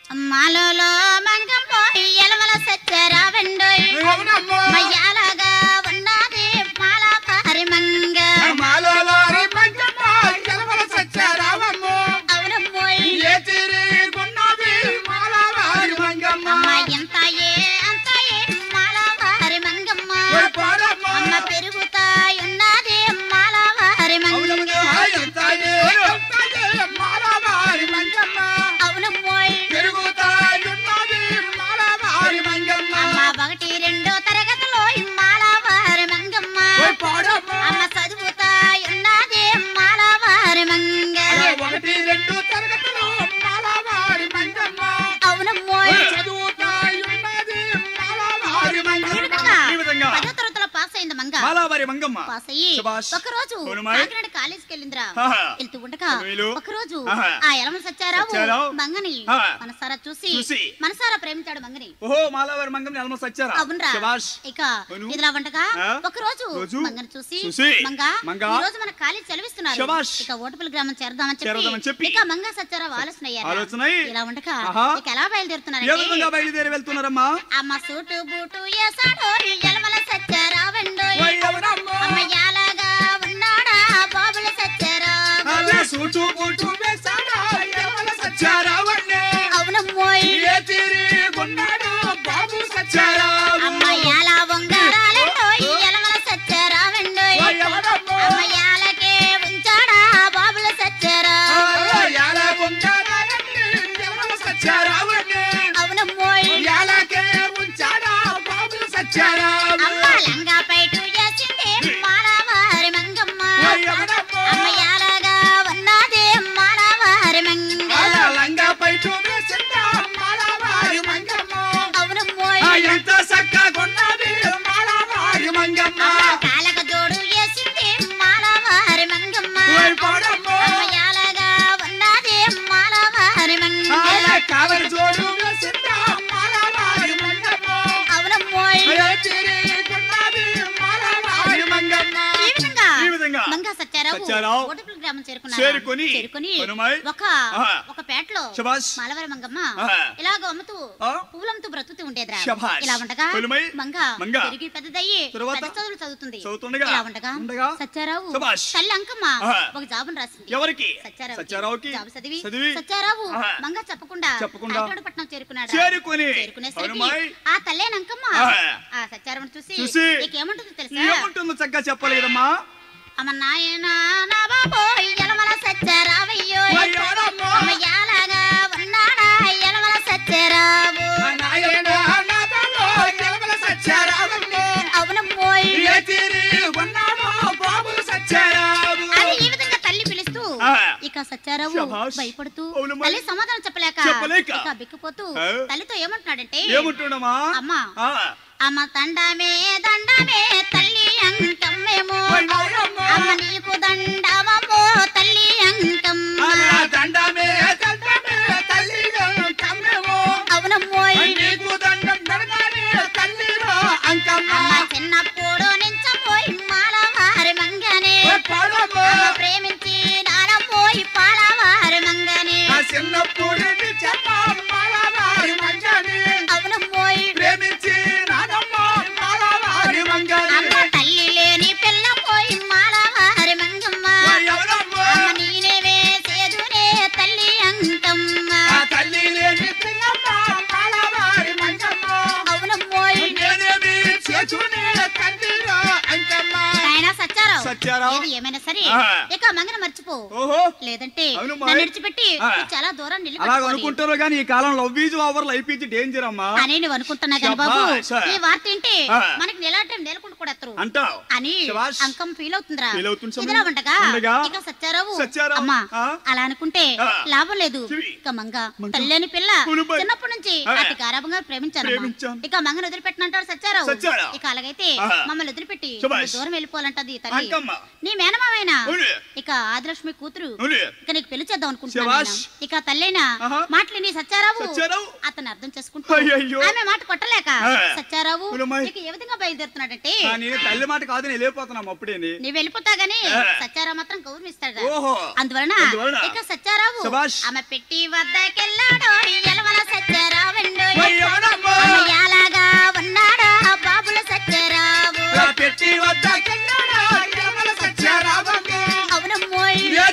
మాలలో మంగంబోయ్ ఎలవల సచ్చరావండోయ్ అవునమ్మో. మయ్యాలగా ఉన్నది మాల పరిమంగ మాలోలారి మంగమ్మ ఎలవల సత్యారావమ్మో. అవునమ్మోయ్ ఏ తిరిగున్నది మాలవారి మంగమ్మ. అమ్మ ఎంత ఏ అంత ఏ మాల పరిమంగమ్మ ఓయ్ పాడమ్మ. అమ్మ పెరుగుతాయి ఉన్నది మాల పరిమంగ ఎంతయే, ఎంతయే మాలవారి మంగమ్మ. అవునమ్మోయ్ పెరుగుతాయున్నది మాలవారి మంగమ్మ. అమ్మ ఒకటి రెండో తరగతిలో ఈ మాల పరిమంగమ్మ ఓయ్ పాడమ్మ. అమ్మ చదువుతాయి ఉన్నది మాల పరిమంగ అరే ఒకటి రెండు తరగతులు మాలవారి మంగమ్మ. అవునమ్మోయ్ చదువుతాయున్నది మాలవారి ఈ మంగమ్మ. విధంగా ఈ విధంగా పదో తరగతిలో పాస్ అయింది మంగ మాలావారి మంగమ్మ పాస్ అయ్యి శభాష్. ఒక రోజు అవునమ్మాయ్. కాకినాడ కాలేజీకి వెళ్ళిందిరా ఆహా. వెళ్తూ ఉండగా వీలు. ఒక రోజు ఆహా. ఆ ఎలమ సచ్చారావు సత్యారావు. మంగని ఆహా. మనసారా చూసి చూసి. మనసారా ప్రేమించాడు మంగని ఓహో మాలావారి మంగమ్మ ఎలమ సచ్చారా అవునరా శభాష్ ఇక అవును. ఇదిలా ఉండగా ఆ? ఒక రోజు రోజు మంగని చూసి చూసి. మంగ మంగ. ఈ రోజు మన కాలేజ్ సెలవిస్తున్నారు శభాష్. ఇక ఓటపల్లి గ్రామం చేరదామని చేరదామని చెప్పి చెప్పి. ఇక మంగ సచ్చారావు ఆలోచన అయ్యారు ఆలోచన అయ్యి. ఇలా ఉండగా ఆహా. ఇక ఎలా ఏ బయలుదేరుతున్నారంటే విధంగా బయలుదేరి వెళ్తున్నారమ్మా అమ్మ సూటు బూటు వేసాడో ఎలమల సచ్చారావండోయ్ ఓయ్ ఎవరమ్మో? అమ్మ యాలగా ఉన్నాడా బాబుల సచ్చారావు అదే సూటు బూటు వేశాడా ఎవల సత్యారావన్నే. అవునమ్మోయ్ ఏ తిరిగున్నాడు బాబు సత్యారావు. అమ్మ యాల వంగడాలండోయ్ ఎలమల సచ్చారావండోయ్ ఓయ్ ఎవరమ్మో? అమ్మ యాలకే ఉంచాడా బాబుల సచ్చారావు అయ్యో, యాల కొంటారాయన్ని ఎవల సత్యారావన్నే. అవునమ్మోయ్ యాలకే ఉంచాడా బాబు సత్యారావు. అమ్మ లంగా పైటు వేసింది మాలవారి మంగమ్మ ఓయ్ ఎవరమ్మో? అమ్మ యాలగా ఉన్నది మాలవారి మంగ అలా లంగా పైటు వేసిందా మాలవారి మంగమ్మ. అవునమ్మోయ్ ఆ ఎంత చక్కగున్నది మాలవారి మంగమ్మ. కాలక జోడు వేసింది మాలవారి మంగమ్మ ఓయ్ పాడమ్మో. అమ్మయాలగా ఉన్నది మాలవారి మంగ అలా కావలి జోడు వేసిందా మాలవారి మంగమ్మ. అవునమ్మోయ్ ఏ తిరిగున్నది మాలవారి మంగమ్మ. ఈ విధంగా ఈ విధంగా మంగా సత్యారావు సత్యారావు ఓటపల్లి గ్రామం చేరుకున్నారు చేరుకొని చేరుకొని హనుమాయ్. ఒక ఆహా. ఒక పేటలో శభాష్. మాలవారి మంగమ్మ ఆహా. ఇలాగ అమ్ముతూ ఆ? పూలంతో బ్రతుకుతూ ఉండేదిరా శభాష్. ఇలా ఉండగా హనుమాయ్. మంగ మంగ. పెరిగి పెద్దదయ్యి తరువాత? పెద్ద చదువులు చదువుతుంది చదువుతుండగా? ఇలా ఉండగా ఉండగా? సత్యారావు శభాష్. తల్లి అంకమ్మ ఆహా. ఒక జాబును రాసింది ఎవరికి సత్యారావుకి. సత్యారావుకి జాబు చదివి చదివి సత్యారావు ఆహా. మంగ చెప్పకుండా చెప్పకుండా కాకినాడపట్నం చేరుకున్నాడు చేరుకొని చేరుకునేసరికి హనుమాయ్. ఆ తల్లేనంకమ్మ ఆహా. ఆ సత్యారావుని చూసి చూసి నీకేమంటుందో తెలుసా ఏముంటుందో చక్కగా చెప్పాలి కదమ్మా అమ్మ నాయనా నా బాబోయ్ ఎలమల సత్యారావయ్యో ఓయ్ ఎవరమ్మో? అమ్మ యాలగా ఉన్నాడా ఎలమల సత్యారావు ఆ నాయన నాదలో ఎలవల సత్యారావన్నే. అవునమ్మోయ్ ఏ తిరిగున్నాడు బాబు సత్యారావు. అని ఈ విధంగా తల్లి పిలుస్తూ ఆ. ఇక సత్యారావు శభాష్. భయపడుతూ అవునమ్మా. తల్లి సమాధానం చెప్పలేక చెప్పలేక. ఇక బిక్కుపోతూ ఆ. తల్లితో ఏమంటున్నాడంటే ఏముంటుండమ్మా అమ్మా ఆ. అమ్మ తండమే దండమే తల్లి అంకమ్మేమో ఓయ్ నాయనమ్మ. అమ్మ నీకు దండమమ్మో తల్లి అంకమ్మ అలా దండమే దండమే తల్లిలో కమ్మేమో. అవునమ్మోయ్ నీకు దండం పెడతానే తల్లిలో అంకమ్మ. అమ్మ చిన్నప్పుడు నించపోయి మాలవారి మంగనే ఓయ్ పాడమ్మో. అమ్మ ప్రేమించి నానమ్మోయి పాలవారి మంగనే ఆ చిన్నప్పుడు నీ చెమ్మ మాలవారి మంగని. అవునమ్మోయ్ ప్రేమించి నానమ్మ మాలవారి మంగని. అమ్మ తల్లి లేని పిల్ల పోయి మాలవారి మంగమ్మ ఓయ్ ఎవరమ్మో? అమ్మ నేనే వేసేదునే తల్లి అంకమ్మ ఆ తల్లి లేని పిల్లమ్మ మాలవారి మంగమ్మ. అవునమ్మోయ్ నేనేమి చేసుకునే తల్లిలో అంకమ్మ. ఆయన సచ్చారావు సత్యారావు. ఏది ఏమైనా సరే ఆ. ఇక మంగన మర్చిపో ఓహో లేదంటే అవును మరి. నన్ను విడిచిపెట్టి ఆ. నువ్వు చాలా దూరం అలాగ నిలబడి అనుకుంటారు కానీ ఈ కాలం love is over life is danger అమ్మా అని నువ్వు అనుకుంటున్నా కానీ బాబు శభాష్. ఈ వార్త ఏంటి ఆ. మనకి నెలాటం నేలకుండా కూడా ఎత్తరు అంటావు అని శభాష్. అంకం ఫీల్ అవుతుందిరా ఫీల్ అవుతుంది సమయం. ఇదిలా ఉండగా ఉండగా ఇక సచ్చారావు సత్యారావు. అమ్మా ఆ. అలా అనుకుంటే ఆ. లాభం లేదు చెవి. ఇక మంగ మంగ. తల్లిని పిల్ల కులుబై. చిన్నప్పటి నుంచి ఆ. అతి గారాభంగా ప్రేమించాను ప్రేమించాను. ఇక మంగను వదిలిపెట్టినంటాడు సచ్చారావు సత్యారావు. ఇక అలాగైతే ఆ. మమ్మల్ని వదిలిపెట్టి శభాష్. నువ్వు దూరం వెళ్ళిపోవాలంటది ఈ తల్లి అంకమ్మ నీ మేనమామైన అవును. ఇక ఆదిలక్ష్మి కూతురు అవును. ఇక నీకు పెళ్లి చేద్దాం అనుకుంటున్నాను శభాష్. నాయనా. ఇక తల్లైనా ఆహా. మాటలు సచ్చారావు సత్యారావు. అతను అర్థం చేసుకుంటూ అయ్యయ్యో. ఆమె మాట కొట్టలేక ఆ. సచ్చారావు ఉలమాయ్. ఇక ఏ విధంగా బయలుదేరుతున్నాడంటే ఆ, నేను తల్లి మాట కాదు నేను వెళ్ళిపోతున్నాం అప్పుడేని నువ్వు వెళ్ళిపోతా గానీ ఆ. సచ్చారావు మాత్రం గౌరవిస్తాడు ఓహో అందువలన అందువలన. ఇక సచ్చారావు శభాష్. ఆమె పెట్టి వద్దకెళ్ళాడు ఎలవల సచ్చారావు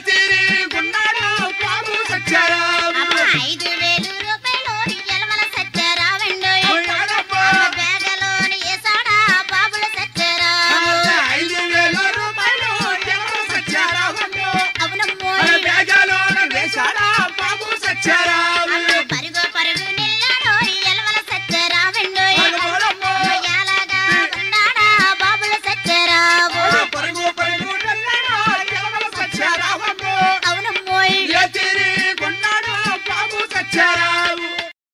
చేసిరి